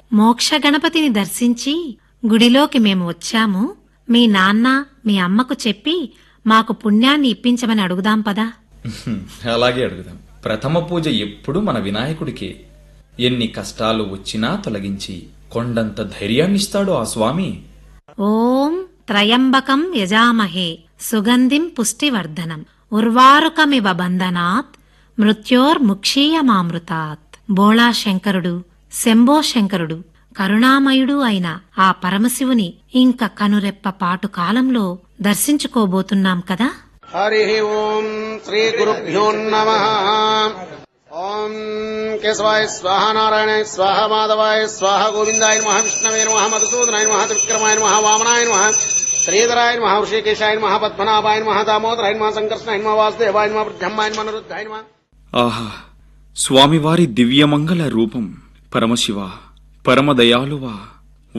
మోక్ష గణపతిని దర్శించి గుడిలోకి మేము వచ్చాము మీ నాన్న మీ అమ్మకు చెప్పి మాకు పుణ్యాన్ని ఇప్పించమని అడుగుదాం పదా అలాగే అడుగుదాం ప్రథమ పూజ ఎప్పుడు మన వినాయకుడికే ఎన్ని కష్టాలు వచ్చినా తొలగించి కొండంత ధైర్యాన్నిస్తాడు ఆ స్వామి ఓం త్రయంబకం యజామహే సుగంధిం పుష్టివర్ధనం ఉర్వారుకమివ బంధనాత్ మృత్యోర్ముక్షీయమామృతాత్ బోళా శంకరుడు శంభో శంకరుడు కరుణామయుడు అయిన ఆ పరమశివుని ఇంక కనురెప్ప పాటు కాలంలో దర్శించుకోబోతున్నాం కదా హరి ఓం శ్రీ గురుభ్యో నమ ఓం కేశవాయ స్వాహ నారాయణాయ స్వాహ మాధవాయ స్వాహ గోవిందాయ నమ విష్ణవే నమ మధుసూదనాయ నమ త్రివిక్రమాయ నమ వామనాయ నమ శ్రీధరాయ నమ ఋషికేశాయ నమ పద్మనాభాయ నమ దామోదరాయ నమ సంకర్షణాయ నమ వాసుదేవాయ నమ బ్రహ్మాయ నమ నిరుద్ధాయ నమ ఆహా స్వామివారి దివ్యమంగళ రూపం పరమశివ పరమదయాలువా